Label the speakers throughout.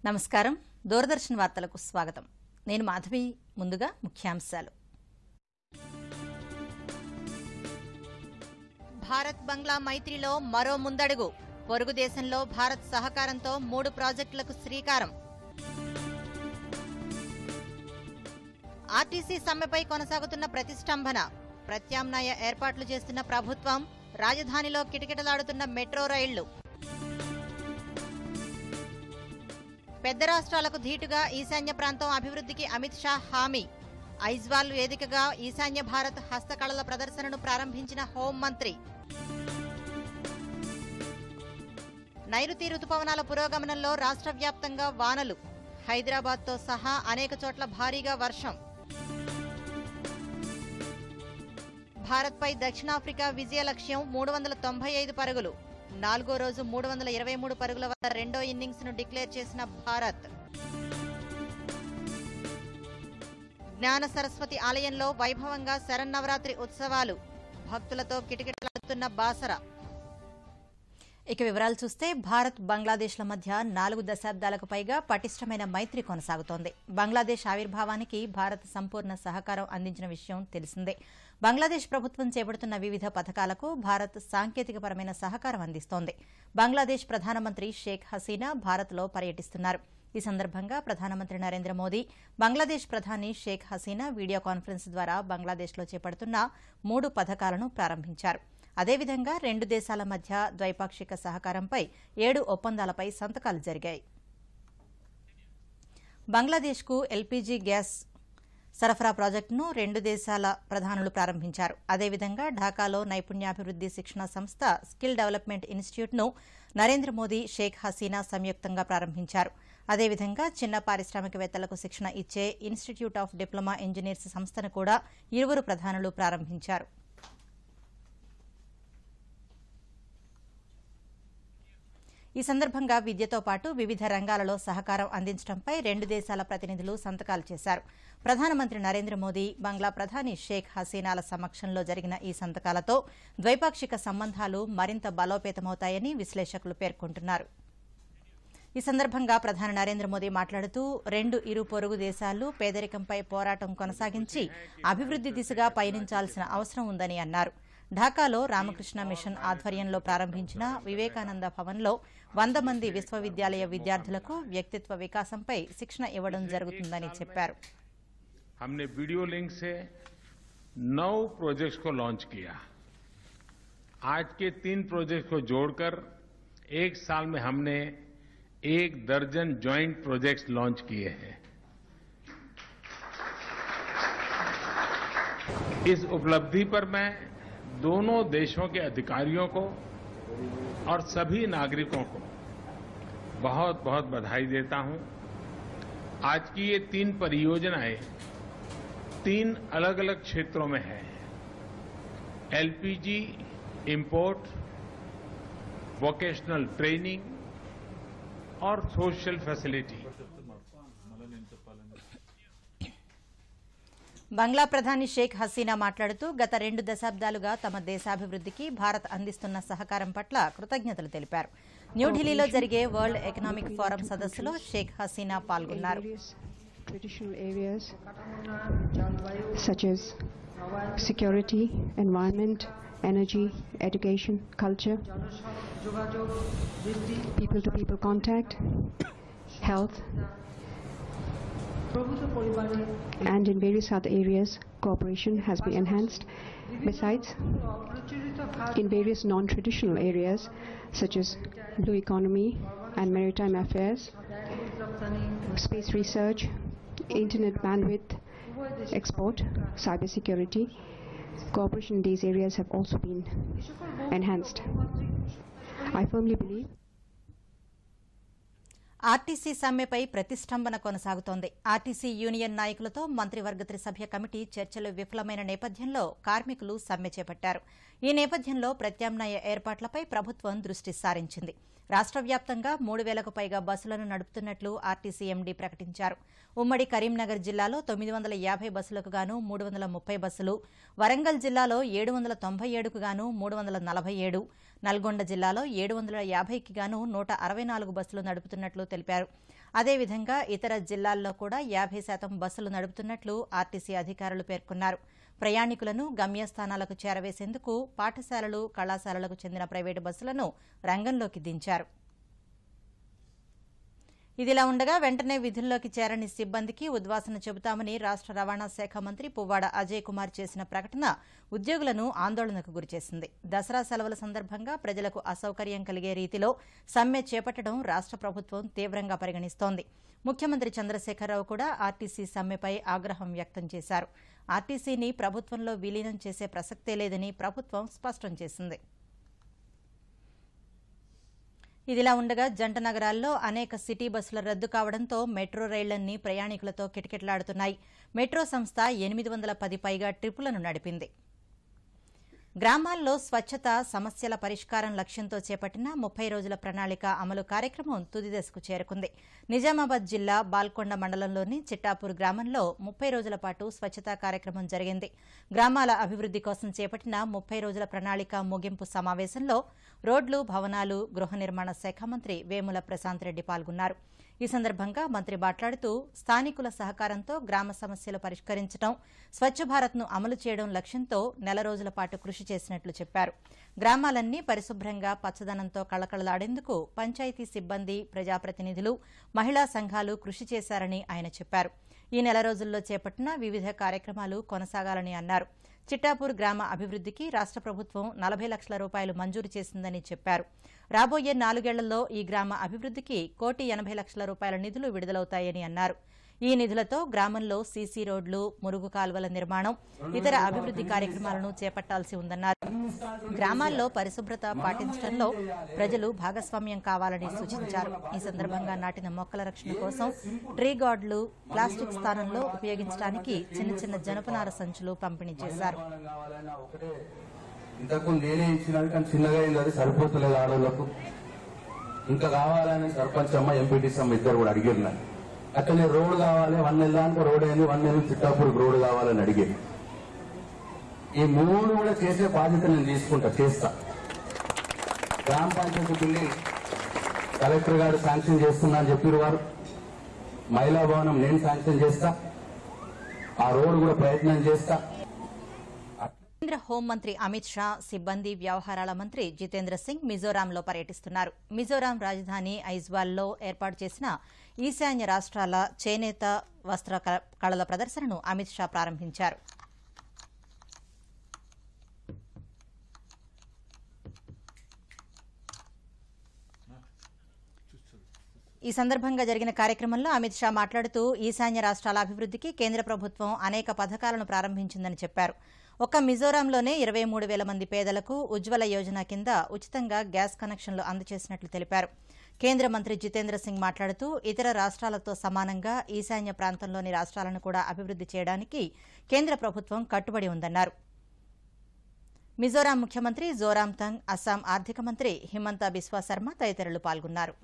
Speaker 1: నమస్కారం దూరదర్శన్ వార్తలకు స్వాగతం నేను మాధవి ముందుగా ముఖ్యాంశాలు భారత్ బంగ్లా మైత్రిలో మరో ముందడుగు పొరుగు దేశంలో భారత్ సహకారంతో మూడు ప్రాజెక్టులకు శ్రీకారం ఆర్టీసీ సమ్మెపై కొనసాగుతున్న ప్రతిష్టంభన ప్రత్యామ్నాయ ఏర్పాట్లు చేస్తున్న ప్రభుత్వం రాజధానిలో కిటకిటలాడుతున్న మెట్రో రైళ్లు పెద్ద రాష్ట్రాలకు ధీటుగా ఈశాన్య ప్రాంతం అభివృద్ధికి అమిత్ షా హామీ ఐజ్వాల్ వేదికగా ఈశాన్య భారత్ హస్తకళల ప్రదర్శనను ప్రారంభించిన హోంమంత్రి నైరుతి రుతుపవనాల పురోగమనంలో రాష్ట్ర వ్యాప్తంగా వానలు హైదరాబాద్తో సహా అనేక చోట్ల భారీగా వర్షం భారత్పై దక్షిణాఫ్రికా విజయ లక్ష్యం మూడు వందల తొంభై ఐదు పరుగులు నాలుగో రోజు మూడు వందల ఇరవై మూడు పరుగుల వద్ద రెండో ఇన్నింగ్స్ ను డిక్లేర్ చేసిన భారత్ జ్ఞాన సరస్వతి ఆలయంలో వైభవంగా శరన్నవరాత్రి ఉత్సవాలు భక్తులతో కిటకిటలాడుతున్న బాసర ఇక వివరాలు చూస్తే భారత్ బంగ్లాదేశ్ల మధ్య నాలుగు దశాబ్దాలకు పైగా పటిష్టమైన మైత్రి కొనసాగుతోంది బంగ్లాదేశ్ ఆవిర్భావానికి భారత్ సంపూర్ణ సహకారం అందించిన విషయం తెలిసిందే బంగ్లాదేశ్ ప్రభుత్వం చేపడుతున్న వివిధ పథకాలకు భారత్ సాంకేతికపరమైన సహకారం అందిస్తోంది బంగ్లాదేశ్ ప్రధానమంత్రి షేక్ హసీనా భారత్లో పర్యటిస్తున్నారు ఈ సందర్భంగా ప్రధానమంత్రి నరేంద్ర మోదీ బంగ్లాదేశ్ ప్రధాని షేక్ హసీనా వీడియో కాన్ఫరెన్స్ ద్వారా బంగ్లాదేశ్లో చేపడుతున్న మూడు పథకాలను ప్రారంభించారు అదేవిధంగా రెండు దేశాల మధ్య ద్వైపాక్షిక సహకారంపై ఏడు ఒప్పందాలపై సంతకాలు జరిగాయి బంగ్లాదేశ్కు ఎల్పీజీ గ్యాస్ సరఫరా ప్రాజెక్టును రెండు దేశాల ప్రధానులు ప్రారంభించారు అదేవిధంగా ఢాకాలో నైపుణ్యాభివృద్ది శిక్షణ సంస్థ స్కిల్ డెవలప్మెంట్ ఇన్స్టిట్యూట్ను నరేంద్ర మోదీ షేక్ హసీనా సంయుక్తంగా ప్రారంభించారు అదేవిధంగా చిన్న పారిశ్రామికవేత్తలకు శిక్షణ ఇచ్చే ఇన్స్టిట్యూట్ ఆఫ్ డిప్లొమా ఇంజనీర్స్ సంస్థను కూడా ఇరువురు ప్రధానులు ప్రారంభించారు ఈ సందర్భంగా విద్యతో పాటు వివిధ రంగాలలో సహకారం అందించడంపై రెండు దేశాల ప్రతినిధులు సంతకాలు చేశారు ప్రధానమంత్రి నరేంద్ర మోదీ బంగ్లా ప్రధాని షేక్ హసీనాల సమక్షంలో జరిగిన ఈ సంతకాలతో ద్వైపాక్షిక సంబంధాలు మరింత బలోపేతమవుతాయని విశ్లేషకులు పేర్కొంటున్నారు ఈ సందర్భంగా ప్రధాని నరేంద్ర మోదీ మాట్లాడుతూ రెండు ఇరు పొరుగు దేశాలు పేదరికంపై పోరాటం కొనసాగించి అభివృద్ది దిశగా పయనించాల్సిన అవసరం ఉందని అన్నారు ఢాకాలో రామకృష్ణ మిషన్ ఆధ్వర్యంలో ప్రారంభించిన వివేకానంద భవన్లో వంద మంది విశ్వవిద్యాలయ విద్యార్థులకు వ్యక్తిత్వ వికాసంపై శిక్షణ ఇవ్వడం జరుగుతుందని చెప్పారు
Speaker 2: हमने वीडियो लिंक से नौ प्रोजेक्ट्स को लॉन्च किया आज के तीन प्रोजेक्ट्स को जोड़कर एक साल में हमने एक दर्जन ज्वाइंट प्रोजेक्ट्स लॉन्च किए हैं इस उपलब्धि पर मैं दोनों देशों के अधिकारियों को और सभी नागरिकों को बहुत बहुत बधाई देता हूं आज की ये तीन परियोजनाएं तीन अलग अलग क्षेत्रों में है एलपीजी इंपोर्ट वोकेशनल ट्रेनिंग और सोशल फैसिलिटी
Speaker 1: బంగ్లా ప్రధాని షేక్ హసీనా మాట్లాడుతూ గత రెండు దశాబ్దాలుగా తమ దేశాభివృద్దికి భారత్ అందిస్తున్న సహకారం పట్ల కృతజ్ఞతలు తెలిపారు న్యూఢిల్లీలో జరిగే వరల్డ్ ఎకనామిక్ ఫోరం సదస్సులో షేక్ హసీనా పాల్గొన్నారు
Speaker 3: traditional areas such as security, environment, energy, education, culture, people to people contact, health, and in various other areas, cooperation has been enhanced. Besides, in various non-traditional areas such as blue economy and maritime affairs, space research, internet bandwidth, export, cybersecurity, cooperation in these areas have also been enhanced. I firmly believe
Speaker 1: RTC సమ్మెపై ప్రతిష్టంభన కొనసాగుతోంది RTC union నాయకులతో మంత్రివర్గ త్రిసభ్య committee చర్చలు విఫలమైన నేపథ్యంలో కార్మికులు సమ్మె చేపట్టారు ఈ నేపథ్యంలో ప్రత్యామ్నాయ ఏర్పాట్లపై ప్రభుత్వం దృష్టి సారించింది రాష్ట్ర వ్యాప్తంగా మూడు వేలకు పైగా బస్సులను నడుపుతున్నట్లు ఆర్టీసీ ఎండీ ప్రకటించారు ఉమ్మడి కరీంనగర్ జిల్లాలో తొమ్మిది వందల యాభై బస్సులకు గాను మూడు వందల ముప్పై బస్సులు వరంగల్ జిల్లాలో ఏడు వందల తొంభై ఏడుకు గాను మూడు వందల నలభై ఏడు నల్గొండ జిల్లాలో ఏడు వందల యాభైకి గాను నూట అరవై నాలుగు బస్సులు నడుపుతున్నట్లు తెలిపారు అదేవిధంగా ఇతర జిల్లాల్లో కూడా యాభై శాతం బస్సులు నడుపుతున్నట్లు ఆర్టీసీ అధికారులు పేర్కొన్నారు ప్రయాణికులను గమ్యస్థానాలకు చేరవేసేందుకు పాఠశాలలు కళాశాలలకు చెందిన ప్రైవేటు బస్సులను రంగంలోకి దించారు ఇదిలా ఉండగా వెంటనే విధుల్లోకి చేరని సిబ్బందికి ఉద్వాసన చెబుతామని రాష్ట రవాణా శాఖ మంత్రి పువ్వాడ అజయ్ కుమార్ చేసిన ప్రకటన ఉద్యోగులను ఆందోళనకు గురిచేసింది దసరా సెలవుల సందర్భంగా ప్రజలకు అసౌకర్యం కలిగే రీతిలో సమ్మె చేపట్టడం రాష్ట ప్రభుత్వం తీవ్రంగా పరిగణిస్తోంది ముఖ్యమంత్రి చంద్రశేఖరరావు కూడా ఆర్టీసీ సమ్మెపై ఆగ్రహం వ్యక్తం చేశారు ఆర్టీసీని ప్రభుత్వంలో విలీనం చేసే ప్రసక్తే లేదని ప్రభుత్వం స్పష్టం చేసింది ఇదిలా ఉండగా జంట నగరాల్లో అనేక సిటీ బస్సుల రద్దు కావడంతో మెట్రో రైళ్లన్నీ ప్రయాణికులతో కిటకిటలాడుతున్నాయి మెట్రో సంస్థ ఎనిమిది వందల పది పైగా ట్రిప్పులను నడిపింది గ్రామాల్లో స్వచ్ఛత సమస్యల పరిష్కారం లక్ష్యంతో చేపట్టిన ముప్పై రోజుల ప్రణాళిక అమలు కార్యక్రమం తుది దశకు చేరుకుంది నిజామాబాద్ జిల్లా బాల్కొండ మండలంలోని చిట్టాపూర్ గ్రామంలో ముప్పై రోజుల పాటు స్వచ్ఛతా కార్యక్రమం జరిగింది గ్రామాల అభివృద్ది కోసం చేపట్టిన ముప్పై రోజుల ప్రణాళిక ముగింపు సమావేశంలో రోడ్లు భవనాలు గృహ నిర్మాణ శాఖ మంత్రి వేముల ప్రశాంత్ రెడ్డి పాల్గొన్నారు ఈ సందర్భంగా మంత్రి మాట్లాడుతూ స్థానికుల సహకారంతో గ్రామ సమస్యలు పరిష్కరించడం స్వచ్ఛ భారత్ను అమలు చేయడం లక్ష్యంతో నెల రోజుల పాటు కృషి చేసినట్లు చెప్పారు గ్రామాలన్నీ పరిశుభ్రంగా పచ్చదనంతో కళకళలాడేందుకు పంచాయతీ సిబ్బంది ప్రజాప్రతినిధులు మహిళా సంఘాలు కృషి చేశారని ఆయన చెప్పారు ఈ నెల రోజుల్లో చేపట్టిన వివిధ కార్యక్రమాలు కొనసాగాలని అన్నారు చిట్టాపూర్ గ్రామ అభివృద్దికి రాష్ట ప్రభుత్వం నలభై లక్షల రూపాయలు మంజూరు చేసిందని చెప్పారు రాబోయే నాలుగేళ్లలో ఈ గ్రామ అభివృద్దికి కోటి ఎనభై లక్షల రూపాయల నిధులు విడుదలవుతాయని అన్నారు ఈ నిధులతో గ్రామంలో సీసీ రోడ్లు మురుగు కాలువల నిర్మాణం ఇతర అభివృద్ది కార్యక్రమాలను చేపట్టాల్సి ఉందన్నారు గ్రామాల్లో పరిశుభ్రత పాటించడంలో ప్రజలు భాగస్వామ్యం కావాలని సూచించారు ఈ సందర్భంగా నాటిన మొక్కల రక్షణ కోసం ట్రీ గార్డులు ప్లాస్టిక్ స్థానంలో ఉపయోగించడానికి చిన్న చిన్న జనపనార సంచులు పంపిణీ చేశారు
Speaker 4: కావాలన్నా ఒకటే ఇంతకు నేనే ఇచ్చినాను కానీ చిన్నగా అయింది అది సరిపోతలేదు ఆడవాళ్ళకు ఇంకా కావాలని సర్పంచ్ అమ్మ ఎంపీటీసీ అమ్మ ఇద్దరు కూడా అడిగారు నన్ను అట్లనే రోడ్ కావాలి వన్ నెల దానికి రోడ్ అయింది వన్ నెల చిట్టాపూర్ రోడ్ కావాలని అడిగారు ఈ మూడు కూడా చేసే బాధ్యత నేను తీసుకుంటా చేస్తా గ్రామ పంచాయతీ బిల్డింగ్ కలెక్టర్ గారు శాంక్షన్ చేస్తున్నా అని చెప్పారు వారు మహిళా భవనం నేను శాంక్షన్ చేస్తా ఆ రోడ్ కూడా ప్రయత్నం చేస్తా
Speaker 1: కేంద్ర హోంమంత్రి అమిత్ షా సిబ్బంది వ్యవహారాల మంత్రి జితేంద్ర సింగ్ మిజోరాంలో పర్యటిస్తున్నారు మిజోరాం రాజధాని ఐజ్వాల్లో ఏర్పాటు చేసిన ఈశాన్య రాష్ట్రాల చేనేత వస్త్ర క- కళల ప్రదర్శనను అమిత్ షా ప్రారంభించారు ఈ సందర్భంగా జరిగిన కార్యక్రమంలో అమిత్ షా మాట్లాడుతూ ఈశాన్య రాష్ట్రాల అభివృద్దికి కేంద్ర ప్రభుత్వం అనేక పథకాలను ప్రారంభించిందని చెప్పారు ఒక్క మిజోరాంలోనే ఇరవై మూడు వేల మంది పేదలకు ఉజ్వల యోజన కింద ఉచితంగా గ్యాస్ కనెక్షన్లు అందజేసినట్లు తెలిపారు కేంద్ర మంత్రి జితేంద్ర సింగ్ మాట్లాడుతూ ఇతర రాష్ట్రాలతో సమానంగా ఈశాన్య ప్రాంతంలోని రాష్ట్రాలను కూడా అభివృద్ది చేయడానికి కేంద్ర ప్రభుత్వం కట్టుబడి ఉందన్నారు మిజోరాం ముఖ్యమంత్రి జోరాంతంగ్ అస్సాం ఆర్థిక మంత్రి హిమంత బిస్వా శర్మ తదితరులు పాల్గొన్నారు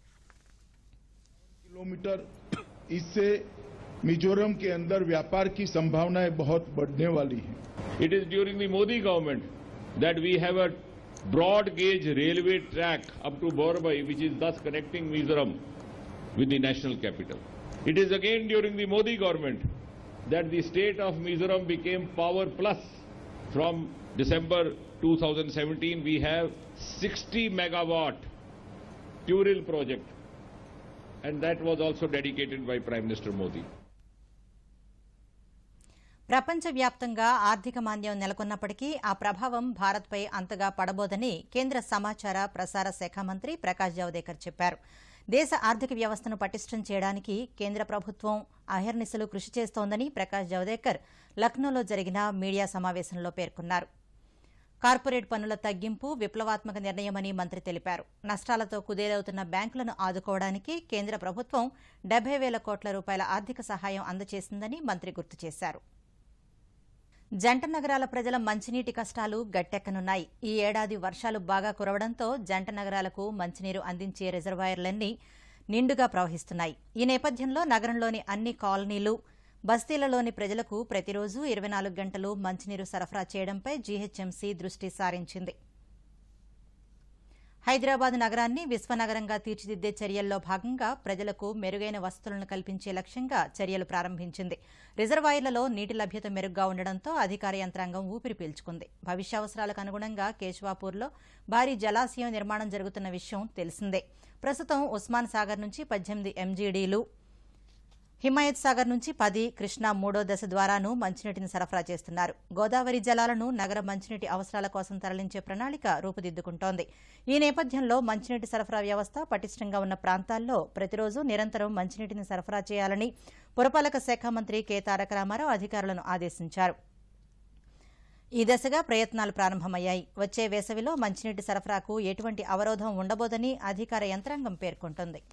Speaker 5: किलोमीटर इससे मिजोरम के अंदर व्यापार की संभावनाएं बहुत बढ़ने वाली हैं
Speaker 2: It is during the Modi government that we have a broad gauge railway track up to Borbai, which is thus connecting Mizoram with the national capital. It is again during the Modi government that the state of Mizoram became power plus. From December 2017, we have 60 megawatt Turil project, and that was also dedicated by Prime Minister Modi.
Speaker 1: ప్రపంచవ్యాప్తంగా ఆర్థిక మాంద్యం నెలకొన్నప్పటికీ ఆ ప్రభావం భారత్పై అంతగా పడబోదని కేంద్ర సమాచార ప్రసార శాఖ మంత్రి ప్రకాష్ జావదేకర్ చెప్పారు దేశ ఆర్థిక వ్యవస్థను పటిష్టం చేయడానికి కేంద్ర ప్రభుత్వం అహర్నిశలు కృషి చేస్తోందని ప్రకాష్ జావదేకర్ లక్నోలో జరిగిన మీడియా సమావేశంలో పేర్కొన్నారు కార్పొరేట్ పన్నుల తగ్గింపు విప్లవాత్మక నిర్ణయమని మంత్రి తెలిపారు నష్టాలతో కుదేలవుతున్న బ్యాంకులను ఆదుకోవడానికి కేంద్ర ప్రభుత్వం డెబ్బై వేల కోట్ల రూపాయల ఆర్థిక సహాయం అందజేసిందని మంత్రి గుర్తు చేశారు జంట నగరాల ప్రజల మంచినీటి కష్టాలు గట్టెక్కనున్నాయి ఈ ఏడాది వర్షాలు బాగా కురవడంతో జంట నగరాలకు మంచినీరు అందించే రిజర్వాయర్లన్నీ నిండుగా ప్రవహిస్తున్నాయి ఈ నేపథ్యంలో నగరంలోని అన్ని కాలనీలు బస్తీలలోని ప్రజలకు ప్రతిరోజు ఇరవై నాలుగు గంటలు మంచినీరు సరఫరా చేయడంపై జీహెచ్ఎంసీ దృష్టి సారించింది హైదరాబాద్ నగరాన్ని విశ్వనగరంగా తీర్చిదిద్దే చర్యల్లో భాగంగా ప్రజలకు మెరుగైన వసతులను కల్పించే లక్ష్యంగా చర్యలు ప్రారంభించింది రిజర్వాయర్లలో నీటి లభ్యత మెరుగ్గా ఉండడంతో అధికార యంత్రాంగం ఊపిరి పీల్చుకుంది భవిష్యావసరాలకు అనుగుణంగా కేశవాపూర్లో భారీ జలాశయం నిర్మాణం జరుగుతున్న విషయం తెలిసిందే ప్రస్తుతం ఉస్మాన్ సాగర్ నుంచి పద్దెనిమిది ఎంజీడీలు హిమాయత్ సాగర్ నుంచి పది కృష్ణా మూడో దశ ద్వారాను మంచినీటిని సరఫరా చేస్తున్నారు గోదావరి జలాలను నగర మంచినీటి అవసరాల కోసం తరలించే ప్రణాళిక రూపుదిద్దుకుంటోంది ఈ నేపథ్యంలో మంచినీటి సరఫరా వ్యవస్థ పటిష్టంగా ఉన్న ప్రాంతాల్లో ప్రతిరోజు నిరంతరం మంచినీటిని సరఫరా చేయాలని పురపాలక శాఖ మంత్రి కె తారక రామారావు అధికారులను ఆదేశించారు ఈ దశగా ప్రయత్నాలు ప్రారంభమయ్యాయి వచ్చే వేసవిలో మంచినీటి సరఫరాకు ఎటువంటి అవరోధం ఉండబోదని అధికార యంత్రాంగం పేర్కొంటోంది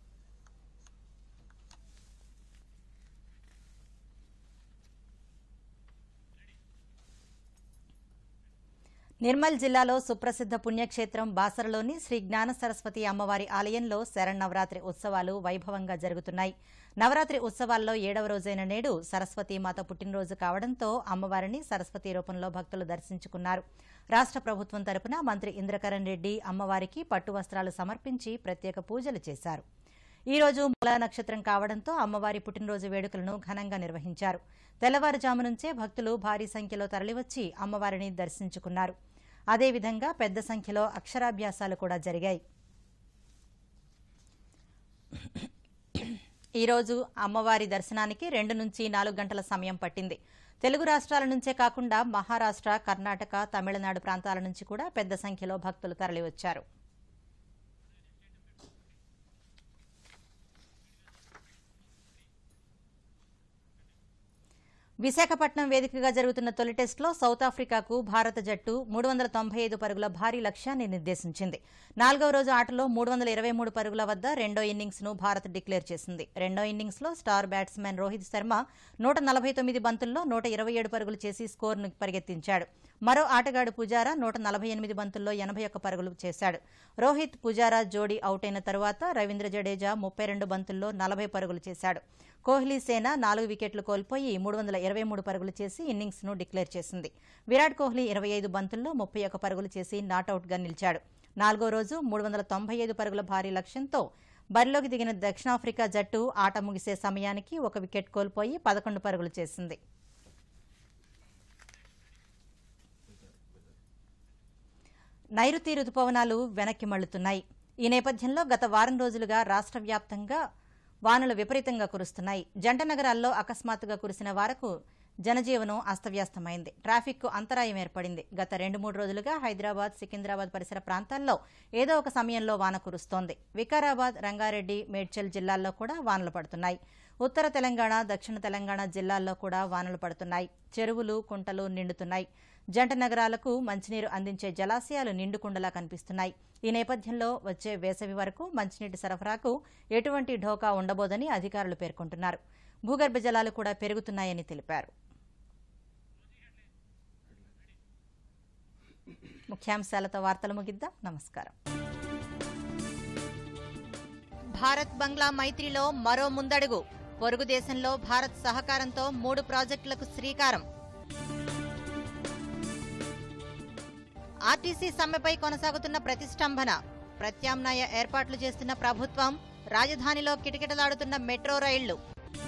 Speaker 1: నిర్మల్ జిల్లాలో సుప్రసిద్ధ పుణ్యక్షేత్రం బాసరలోని శ్రీ జ్ఞాన సరస్వతి అమ్మవారి ఆలయంలో శరన్నవరాత్రి ఉత్సవాలు వైభవంగా జరుగుతున్నాయి నవరాత్రి ఉత్సవాల్లో ఏడవ రోజైన నేడు సరస్వతీమాత పుట్టినరోజు కావడంతో అమ్మవారిని సరస్వతి రూపంలో భక్తులు దర్శించుకున్నారు రాష్ట్ర ప్రభుత్వం తరపున మంత్రి ఇంద్రకరణ్ రెడ్డి అమ్మవారికి పట్టు వస్త్రాలు సమర్పించి ప్రత్యేక పూజలు చేశారు ఈ రోజు మూలా నక్షత్రం కావడంతో అమ్మవారి పుట్టినరోజు వేడుకలను ఘనంగా నిర్వహించారు తెల్లవారుజాము నుంచే భక్తులు భారీ సంఖ్యలో తరలివచ్చి అమ్మవారిని దర్శించుకున్నారు అదేవిధంగా పెద్ద సంఖ్యలో అక్షరాభ్యాసాలు కూడా జరిగాయి ఈ రోజు అమ్మవారి దర్శనానికి రెండు నుంచి నాలుగు గంటల సమయం పట్టింది తెలుగు రాష్ట్రాల నుంచే కాకుండా మహారాష్ట్ర కర్ణాటక తమిళనాడు ప్రాంతాల నుంచి కూడా పెద్ద సంఖ్యలో భక్తులు తరలివచ్చారు విశాఖపట్నం వేదికగా జరుగుతున్న తొలి టెస్టులో సౌత్ ఆఫ్రికాకు భారత జట్టు మూడు వందల తొంభై ఐదు పరుగుల భారీ లక్ష్యాన్ని నిర్దేశించింది నాలుగవ రోజు ఆటలో మూడు వందల ఇరవై మూడు పరుగుల వద్ద రెండో ఇన్నింగ్స్ ను భారత్ డిక్లేర్ చేసింది రెండో ఇన్నింగ్స్ లో స్టార్ బ్యాట్స్మెన్ రోహిత్ శర్మ నూట నలభై తొమ్మిది బంతుల్లో నూట ఇరవై ఏడు పరుగులు చేసి స్కోర్ను పరిగెత్తించాడు మరో ఆటగాడు పుజారా నూట నలభై ఎనిమిది బంతుల్లో ఎనభై ఒక్క పరుగులు చేశాడు రోహిత్ పుజారా జోడీ అవుట్ అయిన తరువాత రవీంద్ర జడేజా ముప్పై రెండు బంతుల్లో నలభై పరుగులు చేశాడు కోహ్లీ సేన నాలుగు వికెట్లు కోల్పోయి మూడు వందల ఇరవై మూడు పరుగులు చేసి ఇన్నింగ్స్ ను డిక్లేర్ చేసింది విరాట్ కోహ్లీ ఇరవై ఐదు బంతుల్లో ముప్పై ఒక్క పరుగులు చేసి నాటౌట్గా నిలిచాడు నాలుగో రోజు మూడు వందల తొంభై ఐదు పరుగుల భారీ లక్ష్యంతో బరిలోకి దిగిన దక్షిణాఫ్రికా జట్టు ఆట ముగిసే సమయానికి ఒక వికెట్ కోల్పోయి పదకొండు పరుగులు చేసింది నైరుతి రుతుపవనాలు వెనక్కి మళ్లుతున్నాయి ఈ నేపథ్యంలో గత వారం రోజులుగా రాష్ట్ర వ్యాప్తంగా వానలు విపరీతంగా కురుస్తున్నాయి జంట నగరాల్లో అకస్మాత్తుగా కురిసిన వారకు జనజీవనం అస్తవ్యస్తమైంది ట్రాఫిక్ అంతరాయం ఏర్పడింది గత రెండు మూడు రోజులుగా హైదరాబాద్ సికింద్రాబాద్ పరిసర ప్రాంతాల్లో ఏదో ఒక సమయంలో వాన కురుస్తోంది వికారాబాద్ రంగారెడ్డి మేడ్చల్ జిల్లాల్లో కూడా వానలు పడుతున్నాయి ఉత్తర తెలంగాణ దక్షిణ తెలంగాణ జిల్లాల్లో కూడా వానలు పడుతున్నాయి చెరువులు కుంటలు నిండుతున్నాయి జంట నగరాలకు మంచినీరు అందించే జలాశయాలు నిండుకుండలా కనిపిస్తున్నాయి ఈ నేపథ్యంలో వచ్చే వేసవి వరకు మంచినీటి సరఫరాకు ఎటువంటి ఢోకా ఉండబోదని అధికారులు పేర్కొంటున్నారు భూగర్భ జలాలు కూడా పెరుగుతున్నాయని తెలిపారు ముఖ్యాంశాలతో వార్తలు ముగిద్దాం నమస్కారం భారత్ బంగ్లా మైత్రిలో మరో ముందడుగు పొరుగు దేశంలో భారత్ సహకారంతో మూడు ప్రాజెక్టులకు శ్రీకారం ఆర్టీసీ సమ్మెపై కొనసాగుతున్న ప్రతిష్టంభన ప్రత్యామ్నాయ ఏర్పాట్లు చేస్తున్న ప్రభుత్వం రాజధానిలో కిటకిటలాడుతున్న మెట్రో రైళ్లు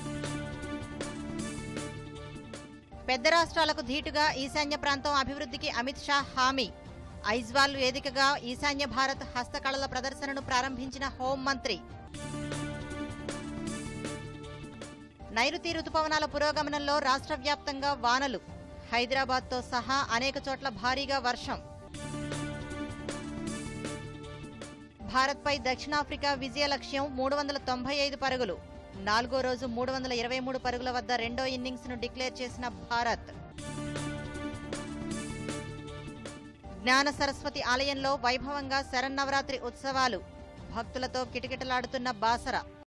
Speaker 1: పెద్ద రాష్ట్రాలకు ధీటుగా ఈశాన్య ప్రాంతం అభివృద్ధికి అమిత్ షా హామీ ఐజ్వాల్ వేదికగా ఈశాన్య భారత్ హస్తకళల ప్రదర్శనను ప్రారంభించిన హోంమంత్రి నైరుతి రుతుపవనాల పురోగమనంలో రాష్ట్ర వ్యాప్తంగా వానలు హైదరాబాద్తో సహా అనేక చోట్ల భారీగా వర్షం భారత్పై దక్షిణాఫ్రికా విజయ లక్ష్యం మూడు వందల తొంభై ఐదు పరుగులు నాలుగో రోజు మూడు వందల ఇరవై మూడు పరుగుల వద్ద రెండో ఇన్నింగ్స్ ను డిక్లేర్ చేసిన భారత్ జ్ఞాన సరస్వతి ఆలయంలో వైభవంగా శరన్నవరాత్రి ఉత్సవాలు భక్తులతో కిటకిటలాడుతున్న బాసర